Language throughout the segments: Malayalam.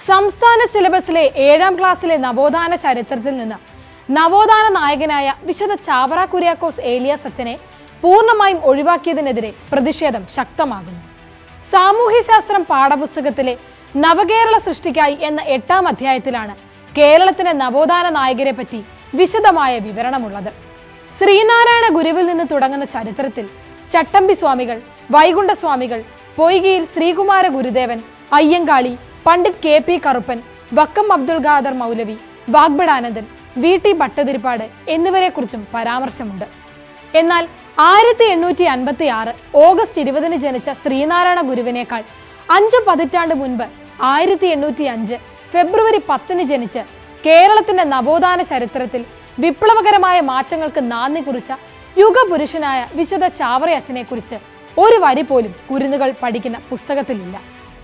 സംസ്ഥാന സിലബസിലെ ഏഴാം ക്ലാസ്സിലെ നവോത്ഥാന ചരിത്രത്തിൽ നിന്ന് നവോത്ഥാന നായകനായ വിശുദ്ധ ചാവറ കുര്യാക്കോസ് ഏലിയാസ് അച്ഛനെ പൂർണ്ണമായും ഒഴിവാക്കിയതിനെതിരെ പ്രതിഷേധം ശക്തമാകുന്നു സാമൂഹ്യശാസ്ത്രം പാഠപുസ്തകത്തിലെ നവകേരള സൃഷ്ടിക്കായി എന്ന എട്ടാം അധ്യായത്തിലാണ് കേരളത്തിലെ നവോത്ഥാന നായകരെ പറ്റി വിശദമായ വിവരണമുള്ളത് ശ്രീനാരായണ ഗുരുവിൽ നിന്ന് തുടങ്ങുന്ന ചരിത്രത്തിൽ ചട്ടമ്പി സ്വാമികൾ വൈകുണ്ഠ സ്വാമികൾ Poikayil Sreekumara Gurudevan Ayyankali Pandit K P Karuppan Vakkom Abdul Khader Maulavi Vagbhatanandan V T Bhattathiripad എന്നിവരെക്കുറിച്ചും പരാമർശമുണ്ട് എന്നാൽ ആയിരത്തി എണ്ണൂറ്റി അൻപത്തി ആറ് ഓഗസ്റ്റ് ഇരുപതിന് ജനിച്ച ശ്രീനാരായണ ഗുരുവിനേക്കാൾ അഞ്ച് പതിറ്റാണ്ട് മുൻപ് ആയിരത്തി എണ്ണൂറ്റി അഞ്ച് ഫെബ്രുവരി പത്തിന് ജനിച്ച് കേരളത്തിന്റെ നവോത്ഥാന ചരിത്രത്തിൽ വിപ്ലവകരമായ മാറ്റങ്ങൾക്ക് നാന്ദി കുറിച്ച യുഗപുരുഷനായ വിശുദ്ധ ചാവറയച്ചനെ കുറിച്ച് ഒരു വരി പോലും കുരുന്നുകൾ പഠിക്കുന്ന പുസ്തകത്തിലില്ല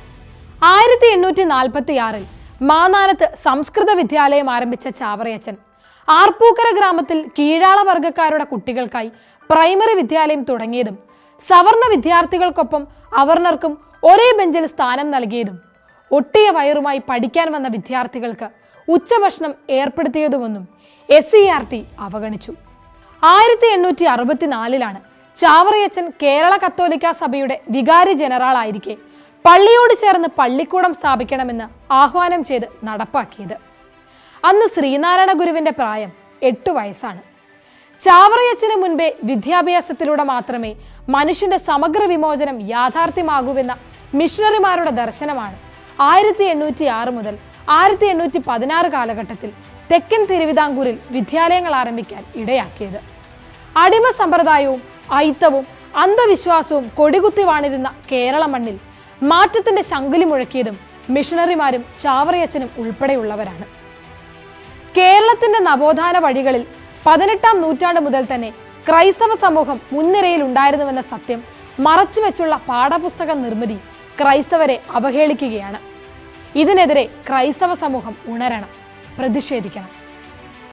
ആയിരത്തി എണ്ണൂറ്റി നാൽപ്പത്തി ആറിൽ മാനാനത്ത് സംസ്കൃത വിദ്യാലയം ആരംഭിച്ച ചാവറയച്ചൻ ആർപ്പൂക്കര ഗ്രാമത്തിൽ കീഴാള വർഗക്കാരുടെ കുട്ടികൾക്കായി പ്രൈമറി വിദ്യാലയം തുടങ്ങിയതും സവർണ വിദ്യാർത്ഥികൾക്കൊപ്പം അവർണർക്കും ഒരേ ബെഞ്ചിൽ സ്ഥാനം നൽകിയതും ഒട്ടിയ വയറുമായി പഠിക്കാൻ വന്ന വിദ്യാർത്ഥികൾക്ക് ഉച്ചഭക്ഷണം ഏർപ്പെടുത്തിയതുമൊന്നും എസ് സി ആർ ടി അവഗണിച്ചു ആയിരത്തി എണ്ണൂറ്റി അറുപത്തിനാലിലാണ് ചാവറയച്ചൻ കേരള കത്തോലിക്ക സഭയുടെ വികാരി ജനറൽ ആയിരിക്കെ പള്ളിയോട് ചേർന്ന് പള്ളിക്കൂടം സ്ഥാപിക്കണമെന്ന് ആഹ്വാനം ചെയ്ത് നടപ്പാക്കിയത് അന്ന് ശ്രീനാരായണ ഗുരുവിന്റെ പ്രായം എട്ടു വയസ്സാണ് ചാവറയച്ചന് മുൻപേ വിദ്യാഭ്യാസത്തിലൂടെ മാത്രമേ മനുഷ്യന്റെ സമഗ്ര വിമോചനം യാഥാർത്ഥ്യമാകൂവെന്ന മിഷണറിമാരുടെ ദർശനമാണ് ആയിരത്തി എണ്ണൂറ്റി ആറ് മുതൽ ആയിരത്തി എണ്ണൂറ്റി പതിനാറ് കാലഘട്ടത്തിൽ തെക്കൻ തിരുവിതാംകൂറിൽ വിദ്യാലയങ്ങൾ ആരംഭിക്കാൻ ഇടയാക്കിയത് അടിമ സമ്പ്രദായവും ഐത്തവും അന്ധവിശ്വാസവും കൊടികുത്തി വാണിരുന്ന കേരള മണ്ണിൽ മാറ്റത്തിന്റെ ശങ്കുലി മുഴക്കിയതും മിഷണറിമാരും ചാവറയച്ചനും ഉൾപ്പെടെയുള്ളവരാണ് കേരളത്തിന്റെ നവോത്ഥാന വഴികളിൽ പതിനെട്ടാം നൂറ്റാണ്ട് മുതൽ തന്നെ ക്രൈസ്തവ സമൂഹം മുൻനിരയിൽ ഉണ്ടായിരുന്നുവെന്ന സത്യം മറച്ചുവെച്ചുള്ള പാഠപുസ്തക നിർമ്മിതി ക്രൈസ്തവരെ അവഹേളിക്കുകയാണ് ഇതിനെതിരെ ക്രൈസ്തവ സമൂഹം ഉണരണം പ്രതിഷേധിക്കണം